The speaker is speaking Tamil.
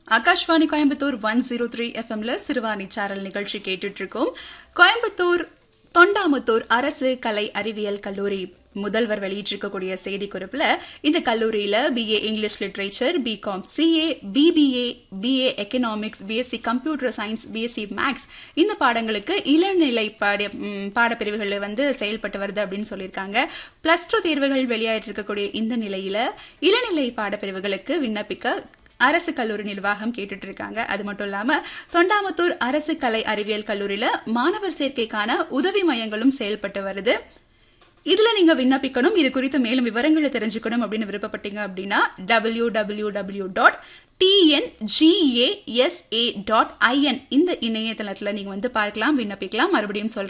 Akashvani Coimbatore one zero three எஃப்எம்ல சிறுவாணி சாரல் நிகழ்ச்சி கேட்டுட்டு இருக்கோம் கோயம்புத்தூர் தொண்டாமுத்தூர் அரசு கலை அறிவியல் கல்லூரி முதல்வர் வெளியிட்டிருக்கக்கூடிய செய்திக்குறிப்புல இந்த கல்லூரியில BA English literature BCom CA BBA BA economics BSc computer science BSc maths இந்த பாடங்களுக்கு இளநிலை பாட ம், பாடப்பிரிவுகளில் வந்து செயல்பட்டு வருது அப்படின்னு சொல்லியிருக்காங்க பிளஸ் டூ தேர்வுகள் வெளியாயிட்டு இருக்கக்கூடிய இந்த நிலையில இளநிலை பாடப்பிரிவுகளுக்கு விண்ணப்பிக்க அரசு கல்லூரி நிர்வாகம் கேட்டுட்டு இருக்காங்க அது மட்டும் இல்லாம தொண்டாமுத்தூர் அரசு கலை அறிவியல் கல்லூரியில மாணவர் சேர்க்கைக்கான உதவி மையங்களும் செயல்பட்டு வருது இதுல நீங்க விண்ணப்பிக்கணும் இது குறித்து மேலும் விவரங்களை தெரிஞ்சுக்கணும் அப்படின்னு விருப்பப்பட்டீங்க அப்படின்னா W W W dot TNGASA dot IN இந்த இணையதளத்துல நீங்க வந்து பார்க்கலாம் விண்ணப்பிக்கலாம் மறுபடியும் சொல்றேன்